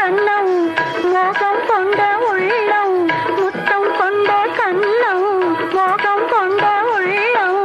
கண்ணம் மோகம் கொண்ட உள்ளம் முத்தம் கொண்ட கண்ணம் மோகம் கொண்ட உள்ளம்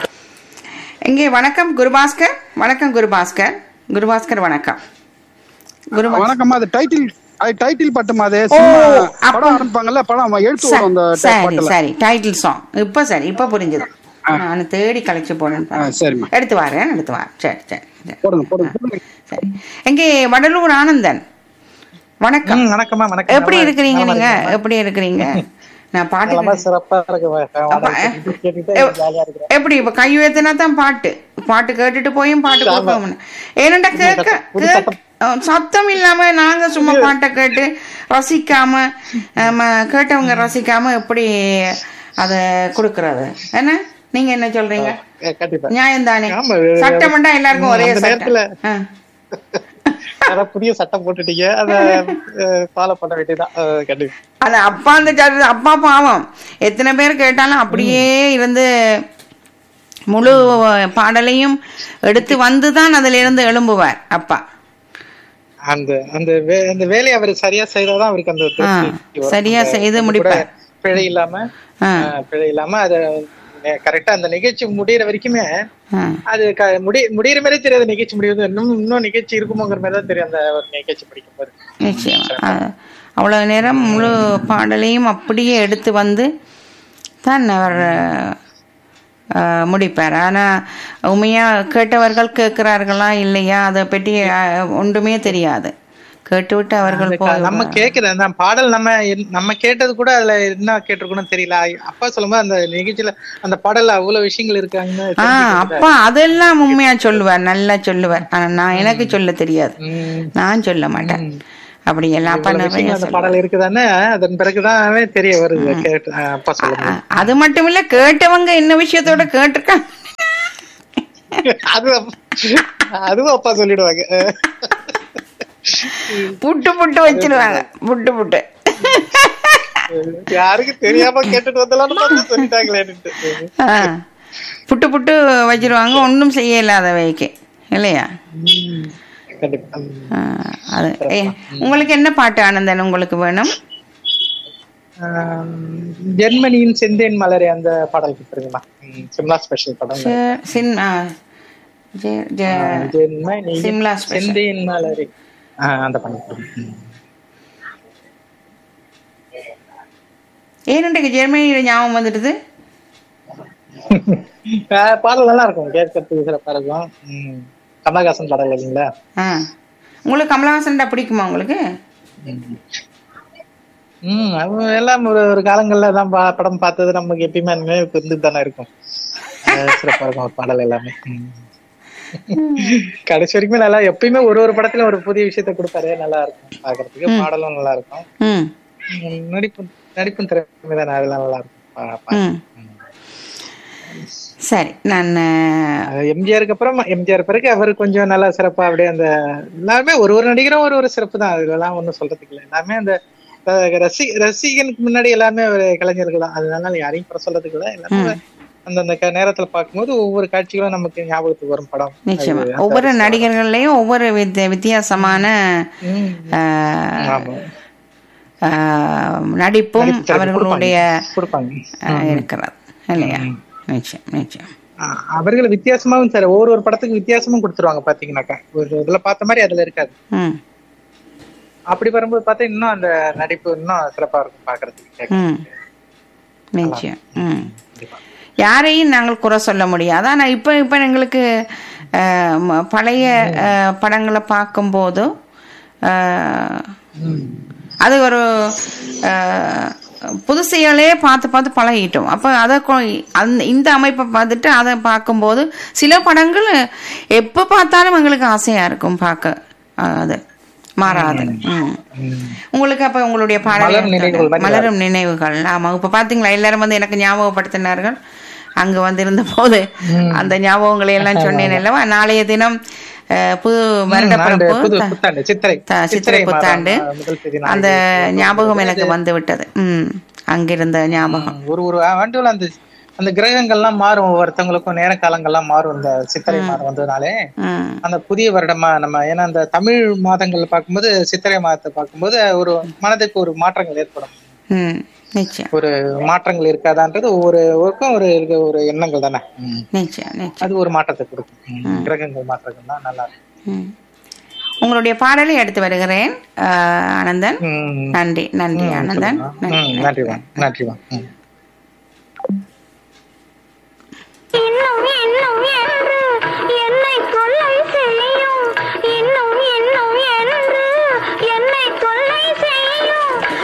இங்கே வணக்கம் குருபாஸ்கர் வணக்கம் குருபாஸ்கர் குருபாஸ்கர் வணக்கம் குருபாஸ்கர் வணக்கம்மா அது டைட்டில் அது டைட்டில் பட்டுமா அது ஓ, சினிமா அப்ப- படம் ஆரம்பிப்பாங்கல்ல படம் எடுத்து சரி, வரும் அந்த சரி பாட்டுல சரி டைட்டில் சாங் இப்ப சரி இப்ப புரிஞ்சது நான் தேடி கழிச்சு போனேன் ஆ, சரிம்மா. எடுத்து வரேன் எடுத்து வரேன் சரி சரி சரி. போடுங்க போடுங்க போடுங்க. சரி எங்கே வடலூர் ஆனந்தன் வணக்கம் ம், வணக்கம்மா வணக்கம் எப்படி நல்லா- இருக்கிறீங்க நல்லா நீங்க இருக்கேம்மா. எப்படி இருக்கிறீங்க நான் பாட்டு நலமா சிறப்பா இருக்கு அப்ப, கேட்டுட்டு எப்- ஜாலியா இருக்கிறேன் எப்படி இப்ப கை உயர்த்தினா தான் பாட்டு பாட்டு கேட்டுட்டு போயும் பாட்டு ஆமா. கொடுப்போம் ஏனண்டா கேட்க புது கேட்க- சத்தம். அஹ் சத்தம் இல்லாம நாங்க சும்மா பாட்டை கேட்டு ரசிக்காம ஆம, கேட்டவங்க ரசிக்காம எப்படி அத கொடுக்கறது என்ன நீங்க என்ன சொல்றீங்க ஏ, கண்டிப்பா நியாயம் தானே ஆமா, சட்டம்டா எல்லாருக்கும் ம், ஒரே அந்த சட்டம் நேரத்துல- ஆ. அதான் புதிய சட்டம் போட்டுட்டீங்க அத ஃபாலோ பண்ண வேண்டியதான் அஹ், கண்டிப்பா அது அப்பா அந்த ஜா- அப்பா பாவம் எத்தனை பேர் கேட்டாலும் அப்படியே இருந்து முழு பாடலையும் எடுத்து வந்துதான் அதுல இருந்து எழும்புவார் அப்பா அந்த அந்த வே- அந்த வேலையை அவர் சரியா செய்தாதான் அவருக்கு அந்த திருப்தி ஆ, வரும். சரியா அந்த- செய்து அது முடிப்பார். கூட பிழை இல்லாம ஆ. ஆ, பிழை இல்லாம அத கரெக்டா அந்த நிகழ்ச்சி முடியிற வரைக்குமே ஆ. அது க- முடி முடியிற மாதிரி தெரியாது நிகழ்ச்சி முடியுது இன்னும் இன்னும் நிகழ்ச்சி இருக்குமோங்கிற மாதிரி தான் தெரியும் அந்த ஒரு நிகழ்ச்சி படிக்கும் போது நிச்சயமா அ- அவ்வளவு நேரம் முழு பாடலையும் அப்படியே எடுத்து வந்து தான் அவர் அ, முடிப்பார் ஆனா உண்மையா கேட்டவர்கள் கேட்கிறார்களா இல்லையா அதை பற்றி அ, ஒன்றுமே தெரியாது கேட்டுவிட்டு அவர்கள் அந்த போய் க- நம்ம கேக்குற அந்த பாடல் நம்ம என்- நம்ம கேட்டது கூட அதுல என்ன கேட்டிருக்கணும் தெரியல அப்பா சொல்லும்போது அந்த நிகழ்ச்சியில அந்த பாடல்ல அவ்வளவு விஷயங்கள் இருக்காங்கன்னு ஆ தெரிஞ்சுக்கிட்டேன். அப்பா அதெல்லாம் உண்மையா சொல்லுவார் நல்லா சொல்லுவார் ஆனா நான் எனக்கு சொல்ல தெரியாது ம். நான் சொல்ல மாட்டேன் அப்படி எல்லாம் அப்பா இவ்வளவு நிறைய விஷயங்கள் அந்த சொல்லுவார். பாடல் இருக்குதானே அதன் பிறகுதான் தெரிய வருது கேட்டு ஆ, அப்பா சொல்லும்போது அ- அது மட்டும் இல்ல கேட்டவங்க என்ன விஷயத்தோட கேட்டிருக்காங்க அது அப்ப- அதுவும் அப்பா சொல்லிடுவாங்க புட்டு புட்டு வச்சிருவாங்க புட்டு புட்டு யாருக்கும் தெரியாம கேட்டுட்டு வந்தலாம்னு பார்த்து சொல்லிட்டாங்களேன்னுட்டு ஆ. புட்டு புட்டு வச்சிருவாங்க ஒன்றும் செய்ய இல்லாத வைக்க இல்லையா ம். கண்டிப்பா ம். ஆ, அது ஏ, உங்களுக்கு என்ன பாட்டு ஆனந்தன் உங்களுக்கு வேணும் ஆம், ஜெர்மனியின் செந்தேன் மலரே அந்த பாடல் கொடுத்துருங்கம்மா ம், சிம்லா ஸ்பெஷல் படம் சே- சின் ஆ, ஜெ- ஜெ- ஜெர்மனி சிம்லா ஸ்பெஷல் செந்தேன் மலரே ஆ, அந்த படம் கொடுங்க. ம். ஏனண்டைக்கு ஜெர்மனியில் ஞாபகம் வந்துடுது ஆ, பாடல் நல்லா இருக்கும் கேட்கறதுக்கு சிறப்பா இருக்கும் ம். கமலஹாசன் பாடல் இல்லைங்களா ஆ உங்களுக்கு கமலஹாசன்டா பிடிக்குமா உங்களுக்கு ம் அது எல்லாம் ஒரு ஒரு காலங்கள்ல தான் பா- படம் பார்த்தது நமக்கு எப்பயுமே நினைவுக்கு இருந்துட்டு தானே இருக்கும் அஹ் சிறப்பா இருக்கும் ஒரு பாடல் எல்லாமே ம். கடைசி வரைக்குமே நல்லா எப்பயுமே ஒரு ஒரு படத்துல ஒரு புதிய விஷயத்த கொடுப்பாரு நல்லா இருக்கும் பாக்குறதுக்கு பாடலும் நல்லா இருக்கும் ம் ம், நடிப்பு நடிப்பும் திறமை தானே அதெல்லாம் நல்லா இருக்கும் பா- பா- ம் சரி நான் அது எம்ஜிஆருக்கு அப்புறம் எம்ஜிஆர் பிறகு அவர் கொஞ்சம் நல்லா சிறப்பா அப்படியே அந்த எல்லாருமே ஒரு ஒரு நடிகரும் ஒரு ஒரு சிறப்பு தான் அதெல்லாம் ஒண்ணும் சொல்றதுக்கு இல்லை எல்லாமே அந்த அஹ், ரசி ரசிகனுக்கு முன்னாடி எல்லாமே ஒரு கலைஞர்கள் தான் அதனால யாரையும் குறை சொல்றதுக்கு இல்லை எல்லாமே அந்தந்த க- நேரத்துல பார்க்கும்போது ஒவ்வொரு காட்சிகளும் நமக்கு ஞாபகத்துக்கு வரும் படம் நிச்சயமா அது- ஒவ்வொரு நடிகர்கள்லையும் ஒவ்வொரு வித்திய வித்தியாசமான ம். ஆ, ஆமா. ஆ, நடிப்பும் நடிப்பு திறமை அவர்களுடைய கொடுப்பாங்க ஆ, இருக்கிறது இல்லையா நிச்சயம் நிச்சயம் அஹ், அவர்கள் வித்தியாசமாவும் சார் ஒவ்வொரு ஒரு படத்துக்கு வித்தியாசமும் கொடுத்துருவாங்க பாத்தீங்கன்னாக்கா ஒரு இதுல பார்த்த மாதிரி அதுல இருக்காது ம் அப்படி வரும்போது பார்த்தா இன்னும் அந்த நடிப்பு இன்னும் சிறப்பா இருக்கும் பாக்குறதுக்கு கேட்க. ம் நிச்சயம் ம் யாரையும் நாங்கள் குறை சொல்ல முடியாது ஆனால் இப்போ இப்போ எங்களுக்கு அஹ், ம- பழைய அஹ், படங்களை பார்க்கும்போது அஹ், அது ஒரு அஹ், புதுசைகளே பார்த்து பார்த்து பழகிட்டோம் அப்போ அதை கொ- அந்த இந்த அமைப்பை பார்த்துட்டு அதை பார்க்கும்போது சில படங்கள் எப்போ பார்த்தாலும் எங்களுக்கு ஆசையாக இருக்கும் பார்க்க அஹ், அது மாறாது ம் உங்களுக்கு அப்ப உங்களுடைய மலரும் நினைவுகள் பாடல் மாதிரி மலரும் நினைவுகள் ஆமா இப்ப பாத்தீங்களா எல்லாரும் வந்து எனக்கு ஞாபகப்படுத்தினார்கள் அங்க வந்திருந்த போது அந்த ஞாபகங்களை எல்லாம் சொன்னேன் அல்லவா நாளைய தினம் அஹ், புது வருட ஆண்டு பிறப்பு புது த- புத்தாண்டு சித்திரை த- சித்திரை மாதம், புத்தாண்டு அஹ், முதல் தேதி நாளைக்கு. அந்த ஞாபகம் எனக்கு வந்து விட்டது ம் அங்கிருந்த ஞாபகம் ஒரு ஒரு ஆண்டுல அந்த அந்த கிரகங்கள்லாம் மாறும் ஒவ்வொருத்தவங்களுக்கும் நேர காலங்கள்லாம் மாறும் இந்த சித்திரை மாதம் வந்ததுனாலே ம் அந்த புதிய வருடமா நம்ம ஏன்னா அந்த தமிழ் மாதங்கள் பார்க்கும்போது சித்திரை மாதத்தை பார்க்கும்போது ஒரு மனதுக்கு ஒரு மாற்றங்கள் ஏற்படும் ம் நிச்சயம் ஒரு மாற்றங்கள் இருக்காதான்றது ஒவ்வொரு ஒருக்கும் ஒரு இருக்க ஒரு எண்ணங்கள் தானே ம். நிச்சயம் நிச்சயம் அது ஒரு மாற்றத்தை கொடுக்கும் ம். கிரகங்கள் மாற்றங்கள் தான் நல்லா இருக்கும் ம். உங்களுடைய பாடலை எடுத்து வருகிறேன் ஆஹ், ஆனந்தன் ம். நன்றி நன்றி ம், ஆனந்தன் சொல்லுங்க. ம், நன்றி மேம் நன்றி மேம் ம்